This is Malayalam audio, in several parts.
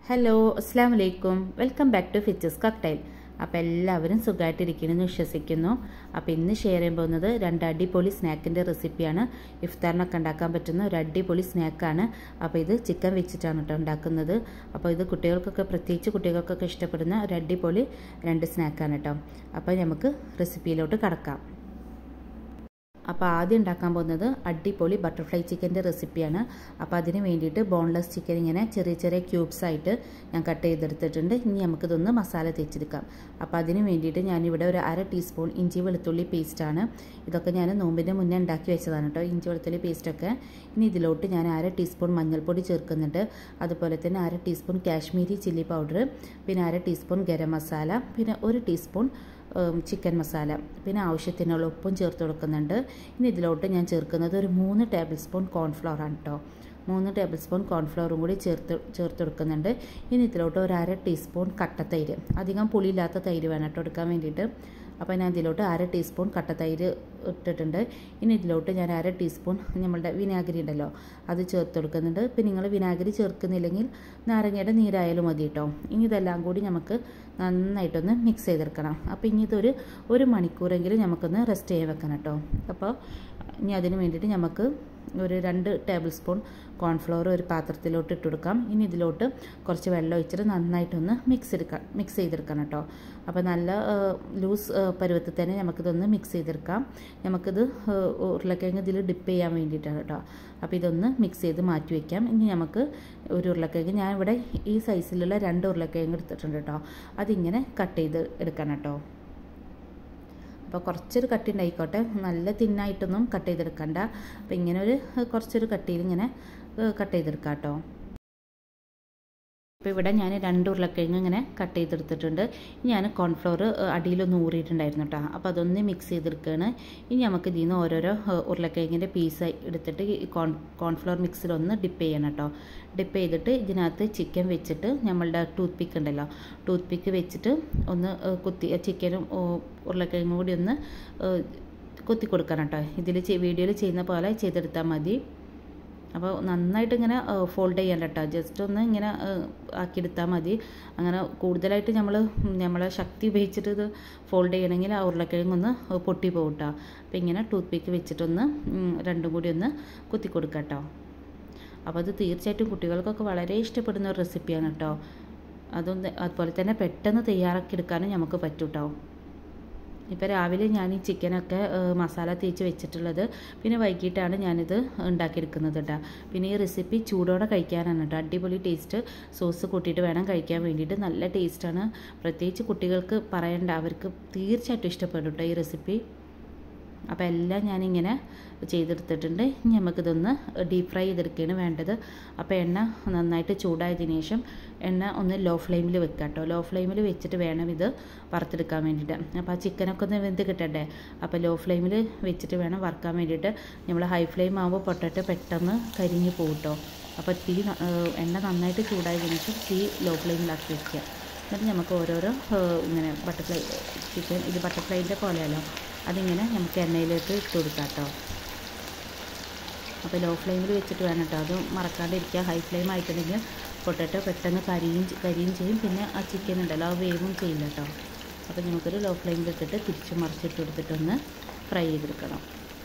ഹലോ അസ്സാം വലൈക്കും വെൽക്കം ബാക്ക് ടു ഫിച്ചസ് കോക്ടൈൽ അപ്പോൾ എല്ലാവരും സുഖമായിട്ടിരിക്കണമെന്ന് വിശ്വസിക്കുന്നു അപ്പോൾ ഇന്ന് ഷെയർ ചെയ്യാൻ പോകുന്നത് രണ്ട് അടിപൊളി സ്നാക്കിൻ്റെ റെസിപ്പിയാണ് ഇഫ്താറിനൊക്കെ ഉണ്ടാക്കാൻ പറ്റുന്ന ഒരു അടിപൊളി സ്നാക്കാണ് അപ്പോൾ ഇത് ചിക്കൻ വെച്ചിട്ടാണ് കേട്ടോ ഉണ്ടാക്കുന്നത് അപ്പോൾ ഇത് കുട്ടികൾക്കൊക്കെ പ്രത്യേകിച്ച് കുട്ടികൾക്കൊക്കെ ഇഷ്ടപ്പെടുന്ന ഒരു അടിപൊളി രണ്ട് സ്നാക്കാണ് കേട്ടോ അപ്പോൾ നമുക്ക് റെസിപ്പിയിലോട്ട് കടക്കാം അപ്പോൾ ആദ്യം ഉണ്ടാക്കാൻ പോകുന്നത് അടിപൊളി ബട്ടർഫ്ലൈ ചിക്കൻ്റെ റെസിപ്പിയാണ് അപ്പോൾ അതിന് വേണ്ടിയിട്ട് ബോൺലെസ് ചിക്കൻ ഇങ്ങനെ ചെറിയ ചെറിയ ക്യൂബ്സ് ആയിട്ട് ഞാൻ കട്ട് ചെയ്തെടുത്തിട്ടുണ്ട് ഇനി നമുക്കിതൊന്ന് മസാല തേച്ചെടുക്കാം അപ്പോൾ അതിന് വേണ്ടിയിട്ട് ഞാനിവിടെ ഒരു അര ടീസ്പൂൺ ഇഞ്ചി വെളുത്തുള്ളി പേസ്റ്റാണ് ഇതൊക്കെ ഞാൻ നോമ്പിൻ്റെ മുന്നേ ഉണ്ടാക്കി വെച്ചതാണ് കേട്ടോ ഇഞ്ചി വെളുത്തുള്ളി പേസ്റ്റൊക്കെ ഇനി ഇതിലോട്ട് ഞാൻ അര ടീസ്പൂൺ മഞ്ഞൾപ്പൊടി ചേർക്കുന്നുണ്ട് അതുപോലെ തന്നെ അര ടീസ്പൂൺ കാശ്മീരി ചില്ലി പൗഡർ പിന്നെ അര ടീസ്പൂൺ ഗരം മസാല പിന്നെ ഒരു ടീസ്പൂൺ ചിക്കൻ മസാല പിന്നെ ആവശ്യത്തിനുള്ള ഉപ്പും ചേർത്ത് കൊടുക്കുന്നുണ്ട് ഇനി ഇതിലോട്ട് ഞാൻ ചേർക്കുന്നത് ഒരു മൂന്ന് ടേബിൾ സ്പൂൺ കോൺഫ്ലവർ ആണ് കേട്ടോ മൂന്ന് ടേബിൾ സ്പൂൺ കോൺഫ്ലവറും കൂടി ചേർത്ത് ചേർത്ത് കൊടുക്കുന്നുണ്ട് ഇനി ഇതിലോട്ട് ഒരു അര ടീസ്പൂൺ കട്ടത്തൈര് അധികം പുളിയില്ലാത്ത തൈര് വേണം കേട്ടോ എടുക്കാൻ വേണ്ടിയിട്ട് അപ്പോൾ ഞാൻ ഇതിലോട്ട് അര ടീസ്പൂൺ കട്ടത്തൈര് ഇട്ടിട്ടുണ്ട് ഇനി ഇതിലോട്ട് ഞാൻ അര ടീസ്പൂൺ നമ്മളുടെ വിനാഗിരി ഉണ്ടല്ലോ അത് ചേർത്ത് കൊടുക്കുന്നുണ്ട് ഇപ്പം നിങ്ങൾ വിനാഗിരി ചേർക്കുന്നില്ലെങ്കിൽ നാരങ്ങയുടെ നീരായാലും മതി കേട്ടോ ഇനി ഇതെല്ലാം കൂടി നമുക്ക് നന്നായിട്ടൊന്ന് മിക്സ് ചെയ്തെടുക്കണം അപ്പോൾ ഇനി ഇതൊരു ഒരു മണിക്കൂറെങ്കിലും നമുക്കൊന്ന് റെസ്റ്റ് ചെയ്യാൻ വെക്കണം കേട്ടോ അപ്പോൾ ഇനി അതിന് വേണ്ടിയിട്ട് നമുക്ക് ഒരു രണ്ട് ടേബിൾ സ്പൂൺ കോൺഫ്ലവർ ഒരു പാത്രത്തിലോട്ട് ഇട്ട് കൊടുക്കാം ഇനി ഇതിലോട്ട് കുറച്ച് വെള്ളം ഒഴിച്ചിട്ട് നന്നായിട്ടൊന്ന് മിക്സ് എടുക്കാം മിക്സ് ചെയ്തെടുക്കണം കേട്ടോ അപ്പോൾ നല്ല ലൂസ് പരുവത്തിൽ തന്നെ നമുക്കിതൊന്ന് മിക്സ് ചെയ്തെടുക്കാം നമുക്കിത് ഉരുളക്കിഴങ്ങ് ഇതിൽ ഡിപ്പ് ചെയ്യാൻ വേണ്ടിയിട്ടാണ് കേട്ടോ അപ്പോൾ ഇതൊന്ന് മിക്സ് ചെയ്ത് മാറ്റി വയ്ക്കാം ഇനി നമുക്ക് ഒരു ഉരുളക്കിഴങ്ങ് ഞാൻ ഇവിടെ ഈ സൈസിലുള്ള രണ്ട് ഉരുളക്കിഴങ്ങ് എടുത്തിട്ടുണ്ട് കേട്ടോ അതിങ്ങനെ കട്ട് ചെയ്ത് എടുക്കണം കേട്ടോ അപ്പോൾ കുറച്ചൊരു കട്ടി ഉണ്ടായിക്കോട്ടെ നല്ല തിന്നായിട്ടൊന്നും കട്ട് ചെയ്തെടുക്കണ്ട അപ്പോൾ ഇങ്ങനെ ഒരു കുറച്ചൊരു കട്ടിയിൽ ഇങ്ങനെ കട്ട് ചെയ്തെടുക്കാം കേട്ടോ അപ്പോൾ ഇവിടെ ഞാൻ രണ്ട് ഉരുളക്കിഴങ്ങ് ഇങ്ങനെ കട്ട് ചെയ്തെടുത്തിട്ടുണ്ട് ഞാൻ കോൺഫ്ലോർ അടിയിലൊന്ന് ഊറിയിട്ടുണ്ടായിരുന്നു കേട്ടോ അപ്പോൾ അതൊന്ന് മിക്സ് ചെയ്തെടുക്കുകയാണ് ഇനി നമുക്ക് ഇതിൽ നിന്ന് ഓരോരോ ഉരുളക്കിഴങ്ങിൻ്റെ പീസ് എടുത്തിട്ട് ഈ കോൺ കോൺഫ്ലോർ മിക്സിലൊന്ന് ഡിപ്പ് ചെയ്യണം കേട്ടോ ഡിപ്പ് ചെയ്തിട്ട് ഇതിനകത്ത് ചിക്കൻ വെച്ചിട്ട് നമ്മളുടെ ടൂത്ത് പിക്ക് ഉണ്ടല്ലോ ടൂത്ത് പിക്ക് വെച്ചിട്ട് ഒന്ന് കുത്തി ചിക്കനും ഉരുളക്കിഴങ്ങും കൂടി ഒന്ന് കുത്തി കൊടുക്കണം കേട്ടോ ഇതിൽ വീഡിയോയിൽ ചെയ്യുന്ന പോലെ ചെയ്തെടുത്താൽ മതി അപ്പോൾ നന്നായിട്ട് ഇങ്ങനെ ഫോൾഡ് ചെയ്യണ്ട കേട്ടോ ജസ്റ്റ് ഒന്ന് ഇങ്ങനെ ആക്കിയെടുത്താൽ മതി അങ്ങനെ കൂടുതലായിട്ട് നമ്മൾ നമ്മളെ ശക്തി ഉപയോഗിച്ചിട്ട് ഇത് ഫോൾഡ് ചെയ്യണമെങ്കിൽ ആ ഉരുളക്കിഴങ്ങൊന്ന് പൊട്ടി പോകും കേട്ടോ അപ്പോൾ ഇങ്ങനെ ടൂത്ത് പിക്ക് വെച്ചിട്ടൊന്ന് രണ്ടും കൂടി ഒന്ന് കുത്തി കൊടുക്കാം കേട്ടോ അപ്പോൾ അത് തീർച്ചയായിട്ടും കുട്ടികൾക്കൊക്കെ വളരെ ഇഷ്ടപ്പെടുന്ന ഒരു റെസിപ്പിയാണ് കേട്ടോ അതൊന്ന് അതുപോലെ തന്നെ പെട്ടെന്ന് തയ്യാറാക്കി എടുക്കാനും നമുക്ക് പറ്റും കേട്ടോ ഇപ്പോൾ രാവിലെ ഞാൻ ഈ ചിക്കനൊക്കെ മസാല തേച്ച് വെച്ചിട്ടുള്ളത് പിന്നെ വൈകിട്ടാണ് ഞാനിത് ഉണ്ടാക്കിയെടുക്കുന്നത് കേട്ടോ പിന്നെ ഈ റെസിപ്പി ചൂടോടെ കഴിക്കാനാണ് കേട്ടോ അടിപൊളി ടേസ്റ്റ് സോസ് കൂട്ടിയിട്ട് വേണം കഴിക്കാൻ വേണ്ടിയിട്ട് നല്ല ടേസ്റ്റാണ് പ്രത്യേകിച്ച് കുട്ടികൾക്ക് പറയണ്ട അവർക്ക് തീർച്ചയായിട്ടും ഇഷ്ടപ്പെടും കേട്ടോ ഈ റെസിപ്പി അപ്പോൾ എല്ലാം ഞാനിങ്ങനെ ചെയ്തെടുത്തിട്ടുണ്ട് ഇനി നമുക്കിതൊന്ന് ഡീപ്പ് ഫ്രൈ ചെയ്തെടുക്കുകയാണ് വേണ്ടത് അപ്പോൾ എണ്ണ നന്നായിട്ട് ചൂടായതിനു ശേഷം എണ്ണ ഒന്ന് ലോ ഫ്ലെയിമിൽ വെക്കുക കേട്ടോ ലോ ഫ്ലെയിമിൽ വെച്ചിട്ട് വേണം ഇത് വറുത്തെടുക്കാൻ വേണ്ടിയിട്ട് അപ്പോൾ ആ ചിക്കനൊക്കെ ഒന്ന് വെന്ത് കിട്ടണ്ടേ അപ്പോൾ ലോ ഫ്ലെയിമിൽ വെച്ചിട്ട് വേണം വറുക്കാൻ വേണ്ടിയിട്ട് നമ്മൾ ഹൈ ഫ്ലെയിം ആകുമ്പോൾ പൊട്ടറ്റ് പെട്ടെന്ന് കരിഞ്ഞ് പോകും കേട്ടോ അപ്പോൾ തീ എണ്ണ നന്നായിട്ട് ചൂടായതിനു ശേഷം തീ ലോ ഫ്ലെയിമിലാക്കി വെക്കുക എന്നിട്ട് നമുക്ക് ഓരോരോ ഇങ്ങനെ ബട്ടർഫ്ലൈ ചിക്കൻ ഇത് ബട്ടർഫ്ലൈൻ്റെ പോലെയല്ലോ അതിങ്ങനെ നമുക്ക് എണ്ണയിലേക്ക് ഇട്ട് കൊടുക്കാം കേട്ടോ അപ്പോൾ ലോ ഫ്ലെയിമിൽ വെച്ചിട്ട് വേണം കേട്ടോ അത് മറക്കാണ്ടിരിക്കുക ഹൈ ഫ്ലെയിം ആയിട്ടുണ്ടെങ്കിൽ പൊട്ടറ്റോ പെട്ടെന്ന് കരിയും കരിയും ചെയ്യും പിന്നെ ആ ചിക്കൻ ഉണ്ടല്ലോ ആ വേവും ചെയ്യില്ല കേട്ടോ അപ്പോൾ നമുക്കൊരു ലോ ഫ്ലെയിമിൽ ഇട്ടിട്ട് തിരിച്ച് മറിച്ചിട്ട് കൊടുത്തിട്ടൊന്ന് ഫ്രൈ ചെയ്തെടുക്കണം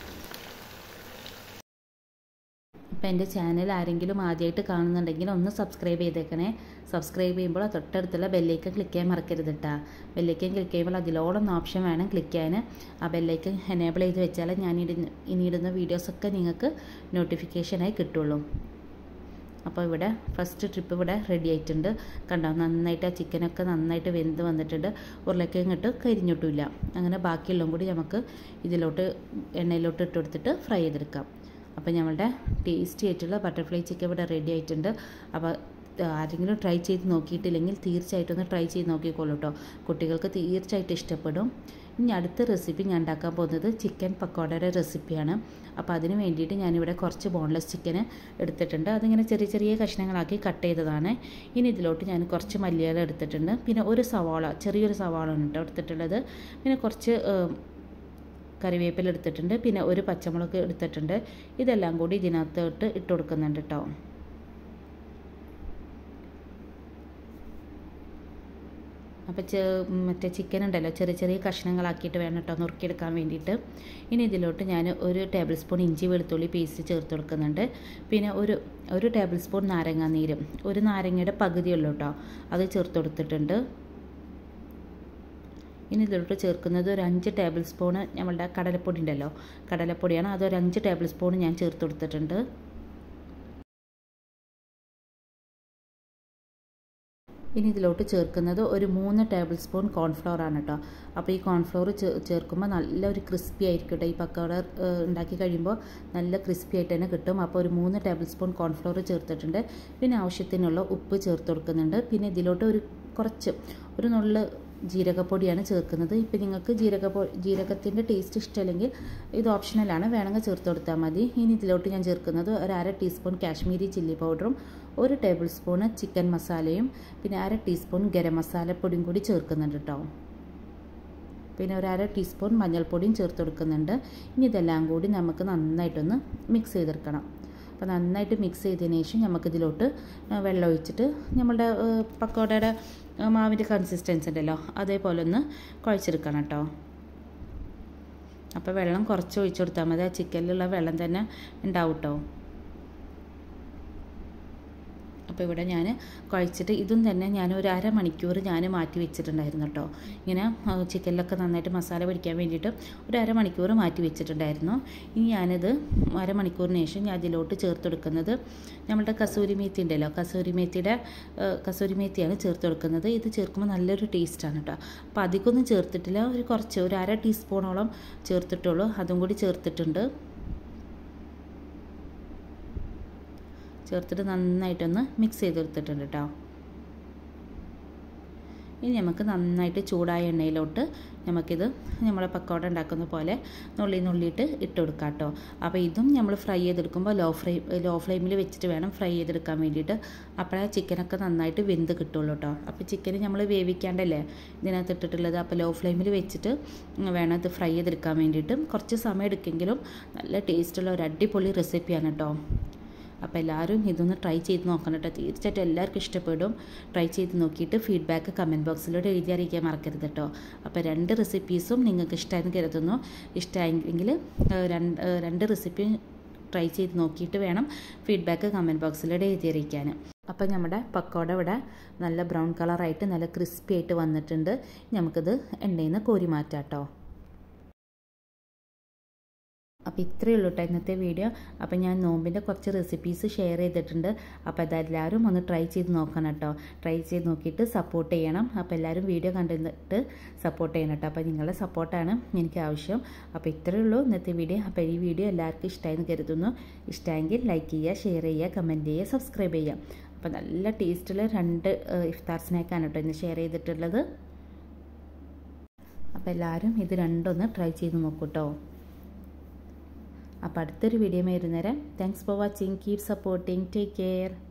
അപ്പോൾ എൻ്റെ ചാനൽ ആരെങ്കിലും ആദ്യമായിട്ട് കാണുന്നുണ്ടെങ്കിൽ ഒന്ന് സബ്സ്ക്രൈബ് ചെയ്തേക്കണേ സബ്സ്ക്രൈബ് ചെയ്യുമ്പോൾ തൊട്ടടുത്തുള്ള ബെല്ലൈക്കൻ ക്ലിക്ക് ചെയ്യാൻ മറക്കരുത് കേട്ടോ ബെല്ലൈക്കൻ ക്ലിക്ക് ചെയ്യുമ്പോൾ അതിലോളം ഓപ്ഷൻ വേണം ക്ലിക്ക് ചെയ്യാൻ ആ ബെല്ലൈക്കൻ എനേബിൾ ചെയ്ത് വെച്ചാൽ ഞാൻ ഇനി ഇടുന്ന വീഡിയോസൊക്കെ നിങ്ങൾക്ക് നോട്ടിഫിക്കേഷനായി കിട്ടുള്ളൂ അപ്പോൾ ഇവിടെ ഫസ്റ്റ് ട്രിപ്പ് ഇവിടെ റെഡി ആയിട്ടുണ്ട് കണ്ടോ നന്നായിട്ട് ആ ചിക്കനൊക്കെ നന്നായിട്ട് വെന്ത് വന്നിട്ടുണ്ട് ഉരുളക്കിഴങ്ങിട്ട് കരിഞ്ഞിട്ടില്ല അങ്ങനെ ബാക്കിയുള്ളതും കൂടി നമുക്ക് ഇതിലോട്ട് എണ്ണയിലോട്ട് ഇട്ട് കൊടുത്തിട്ട് ഫ്രൈ ചെയ്തെടുക്കാം അപ്പോൾ ഞങ്ങളുടെ ടേസ്റ്റി ആയിട്ടുള്ള ബട്ടർഫ്ലൈ ചിക്കൻ ഇവിടെ റെഡി ആയിട്ടുണ്ട് അപ്പോൾ ആരെങ്കിലും ട്രൈ ചെയ്ത് നോക്കിയിട്ടില്ലെങ്കിൽ തീർച്ചയായിട്ടും ഒന്ന് ട്രൈ ചെയ്ത് നോക്കിക്കോളൂ കേട്ടോ കുട്ടികൾക്ക് തീർച്ചയായിട്ടും ഇഷ്ടപ്പെടും ഇനി അടുത്ത റെസിപ്പി ഞാൻ ഉണ്ടാക്കാൻ പോകുന്നത് ചിക്കൻ പക്കോടയുടെ റെസിപ്പിയാണ് അപ്പോൾ അതിന് വേണ്ടിയിട്ട് ഞാനിവിടെ കുറച്ച് ബോൺലെസ് ചിക്കന് എടുത്തിട്ടുണ്ട് അതിങ്ങനെ ചെറിയ ചെറിയ കഷ്ണങ്ങളാക്കി കട്ട് ചെയ്തതാണ് ഇനി ഇതിലോട്ട് ഞാൻ കുറച്ച് മല്ലിയില എടുത്തിട്ടുണ്ട് പിന്നെ ഒരു സവാള ചെറിയൊരു സവാളയാണ് കേട്ടോ എടുത്തിട്ടുള്ളത് പിന്നെ കുറച്ച് കറിവേപ്പില എടുത്തിട്ടുണ്ട് പിന്നെ ഒരു പച്ചമുളക് എടുത്തിട്ടുണ്ട് ഇതെല്ലാം കൂടി ഇതിനകത്തോട്ട് ഇട്ട് കൊടുക്കുന്നുണ്ട് കേട്ടോ അപ്പോൾ ചെ മറ്റേ ചിക്കൻ ഉണ്ടല്ലോ ചെറിയ ചെറിയ കഷ്ണങ്ങളാക്കിയിട്ട് വേണം കേട്ടോ നുറുക്കിയെടുക്കാൻ വേണ്ടിയിട്ട് ഇനി ഇതിലോട്ട് ഞാൻ ഒരു ടേബിൾ സ്പൂൺ ഇഞ്ചി വെളുത്തുള്ളി പേസ്റ്റ് ചേർത്ത് കൊടുക്കുന്നുണ്ട് പിന്നെ ഒരു ഒരു ടേബിൾ സ്പൂൺ നാരങ്ങാ നീരും ഒരു നാരങ്ങയുടെ പകുതിയുള്ളൂ കേട്ടോ അത് ചേർത്ത് കൊടുത്തിട്ടുണ്ട് ഇനി ഇതിലോട്ട് ചേർക്കുന്നത് ഒരു അഞ്ച് ടേബിൾ സ്പൂണ് നമ്മളുടെ കടലപ്പൊടി ഉണ്ടല്ലോ കടലപ്പൊടിയാണ് അതൊരു അഞ്ച് ടേബിൾ സ്പൂൺ ഞാൻ ചേർത്ത് കൊടുത്തിട്ടുണ്ട് ഇനി ഇതിലോട്ട് ചേർക്കുന്നത് ഒരു മൂന്ന് ടേബിൾ സ്പൂൺ കോൺഫ്ലവർ ആണ് കേട്ടോ അപ്പോൾ ഈ കോൺഫ്ലവർ ചേർക്കുമ്പോൾ നല്ല ഒരു ക്രിസ്പി ആയിരിക്കും കേട്ടോ ഈ പക്കവട ഉണ്ടാക്കി കഴിയുമ്പോൾ നല്ല ക്രിസ്പി ആയിട്ട് തന്നെ കിട്ടും അപ്പോൾ ഒരു മൂന്ന് ടേബിൾ സ്പൂൺ കോൺഫ്ലവർ ചേർത്തിട്ടുണ്ട് പിന്നെ ആവശ്യത്തിനുള്ള ഉപ്പ് ചേർത്ത് കൊടുക്കുന്നുണ്ട് പിന്നെ ഇതിലോട്ട് ഒരു കുറച്ച് ഒരു നുള്ള് ജീരകപ്പൊടിയാണ് ചേർക്കുന്നത് ഇപ്പം നിങ്ങൾക്ക് ജീരകപ്പൊ ജീരകത്തിൻ്റെ ടേസ്റ്റ് ഇഷ്ടമല്ലെങ്കിൽ ഇത് ഓപ്ഷണലാണ് വേണമെങ്കിൽ ചേർത്ത് കൊടുത്താൽ മതി ഇനി ഇതിലോട്ട് ഞാൻ ചേർക്കുന്നത് ഒരു അര ടീസ്പൂൺ കാശ്മീരി ചില്ലി പൗഡറും ഒരു ടേബിൾ സ്പൂണ് ചിക്കൻ മസാലയും പിന്നെ അര ടീസ്പൂൺ ഗരം മസാലപ്പൊടിയും കൂടി ചേർക്കുന്നുണ്ട് കേട്ടോ പിന്നെ ഒരു അര ടീസ്പൂൺ മഞ്ഞൾപ്പൊടിയും ചേർത്ത് കൊടുക്കുന്നുണ്ട് ഇനി ഇതെല്ലാം കൂടി നമുക്ക് നന്നായിട്ടൊന്ന് മിക്സ് ചെയ്തെടുക്കണം അപ്പോൾ നന്നായിട്ട് മിക്സ് ചെയ്തതിന് ശേഷം നമുക്കിതിലോട്ട് വെള്ളം ഒഴിച്ചിട്ട് നമ്മളുടെ പക്കോടയുടെ മാവിൻ്റെ കൺസിസ്റ്റൻസി ഉണ്ടല്ലോ അതേപോലെ ഒന്ന് കുഴച്ചെടുക്കണം കേട്ടോ അപ്പോൾ വെള്ളം കുറച്ച് ഒഴിച്ചു കൊടുത്താൽ മതി ആ ചിക്കനിലുള്ള വെള്ളം തന്നെ ഉണ്ടാവും കേട്ടോ അപ്പോൾ ഇവിടെ ഞാൻ കുഴച്ചിട്ട് ഇതും തന്നെ ഞാൻ ഒരു അരമണിക്കൂർ ഞാൻ മാറ്റി വെച്ചിട്ടുണ്ടായിരുന്നു കേട്ടോ ഇങ്ങനെ ചിക്കനിലൊക്കെ നന്നായിട്ട് മസാല പിടിക്കാൻ വേണ്ടിയിട്ട് ഒരു അരമണിക്കൂർ മാറ്റി വെച്ചിട്ടുണ്ടായിരുന്നു ഇനി ഞാനിത് അരമണിക്കൂറിന് ശേഷം ഞാൻ അതിലോട്ട് ചേർത്ത് കൊടുക്കുന്നത് നമ്മളുടെ കസൂരി മേത്തി ഉണ്ടല്ലോ കസൂരി മേത്തിയുടെ കസൂരി മേത്തിയാണ് ചേർത്ത് കൊടുക്കുന്നത് ഇത് ചേർക്കുമ്പോൾ നല്ലൊരു ടേസ്റ്റാണ് കേട്ടോ അപ്പോൾ അധികമൊന്നും ചേർത്തിട്ടില്ല ഒരു കുറച്ച് ഒരു അര ടീസ്പൂണോളം ചേർത്തിട്ടുള്ളൂ അതും കൂടി ചേർത്തിട്ടുണ്ട് ചേർത്തിട്ട് നന്നായിട്ടൊന്ന് മിക്സ് ചെയ്തെടുത്തിട്ടുണ്ട് കേട്ടോ ഇനി നമുക്ക് നന്നായിട്ട് ചൂടായ എണ്ണയിലോട്ട് നമുക്കിത് നമ്മളെ പക്കോട ഉണ്ടാക്കുന്ന പോലെ നുള്ളി നുള്ളിയിട്ട് ഇട്ട് കൊടുക്കാം കേട്ടോ അപ്പോൾ ഇതും നമ്മൾ ഫ്രൈ ചെയ്തെടുക്കുമ്പോൾ ലോ ഫ്ലെയിം ലോ ഫ്ലെയിമിൽ വെച്ചിട്ട് വേണം ഫ്രൈ ചെയ്തെടുക്കാൻ വേണ്ടിയിട്ട് അപ്പോഴേ ചിക്കനൊക്കെ നന്നായിട്ട് വെന്ത് കിട്ടുള്ളൂ കേട്ടോ അപ്പോൾ ചിക്കൻ നമ്മൾ വേവിക്കാണ്ടല്ലേ ഇതിനകത്ത് ഇട്ടിട്ടുള്ളത് അപ്പോൾ ലോ ഫ്ലെയിമിൽ വെച്ചിട്ട് വേണം ഇത് ഫ്രൈ ചെയ്തെടുക്കാൻ വേണ്ടിയിട്ട് കുറച്ച് സമയം എടുക്കെങ്കിലും നല്ല ടേസ്റ്റുള്ള ഒരു അടിപൊളി റെസിപ്പിയാണ് കേട്ടോ അപ്പോൾ എല്ലാവരും ഇതൊന്ന് ട്രൈ ചെയ്ത് നോക്കണം കേട്ടോ തീർച്ചയായിട്ടും എല്ലാവർക്കും ഇഷ്ടപ്പെടും ട്രൈ ചെയ്ത് നോക്കിയിട്ട് ഫീഡ്ബാക്ക് കമൻറ്റ് ബോക്സിലൂടെ എഴുതി അറിയിക്കാൻ മറക്കരുത് കേട്ടോ അപ്പോൾ രണ്ട് റെസിപ്പീസും നിങ്ങൾക്ക് ഇഷ്ടമായെന്ന് കരുതുന്നു ഇഷ്ടമായെങ്കിൽ രണ്ട് രണ്ട് റെസിപ്പി ട്രൈ ചെയ്ത് നോക്കിയിട്ട് വേണം ഫീഡ്ബാക്ക് കമൻറ്റ് ബോക്സിലൂടെ എഴുതി അറിയിക്കാൻ അപ്പോൾ നമ്മുടെ പക്കോട ഇവിടെ നല്ല ബ്രൗൺ കളറായിട്ട് നല്ല ക്രിസ്പി ആയിട്ട് വന്നിട്ടുണ്ട് നമുക്കിത് എണ്ണയിൽ നിന്ന് കോരി മാറ്റാം കേട്ടോ അപ്പോൾ ഇത്രയേ ഉള്ളൂ കേട്ടോ ഇന്നത്തെ വീഡിയോ അപ്പോൾ ഞാൻ നോമ്പിൻ്റെ കുറച്ച് റെസിപ്പീസ് ഷെയർ ചെയ്തിട്ടുണ്ട് അപ്പോൾ അതെല്ലാവരും ഒന്ന് ട്രൈ ചെയ്ത് നോക്കണം കേട്ടോ ട്രൈ ചെയ്ത് നോക്കിയിട്ട് സപ്പോർട്ട് ചെയ്യണം അപ്പോൾ എല്ലാവരും വീഡിയോ കണ്ടിട്ട് സപ്പോർട്ട് ചെയ്യണം കേട്ടോ അപ്പോൾ നിങ്ങളുടെ സപ്പോർട്ടാണ് എനിക്ക് ആവശ്യം അപ്പോൾ ഇത്രയേ ഉള്ളൂ ഇന്നത്തെ വീഡിയോ അപ്പോൾ ഈ വീഡിയോ എല്ലാവർക്കും ഇഷ്ടമായെന്ന് കരുതുന്നു ഇഷ്ടമെങ്കിൽ ലൈക്ക് ചെയ്യുക ഷെയർ ചെയ്യുക കമൻറ്റ് ചെയ്യുക സബ്സ്ക്രൈബ് ചെയ്യുക അപ്പോൾ നല്ല ടേസ്റ്റുള്ള രണ്ട് ഇഫ്താർ സ്നാക്കാണ് കേട്ടോ ഇന്ന് ഷെയർ ചെയ്തിട്ടുള്ളത് അപ്പോൾ എല്ലാവരും ഇത് രണ്ടൊന്ന് ട്രൈ ചെയ്ത് നോക്കൂട്ടോ അപ്പോൾ അടുത്തൊരു വീഡിയോ വരുന്നേരം thanks for watching keep supporting take care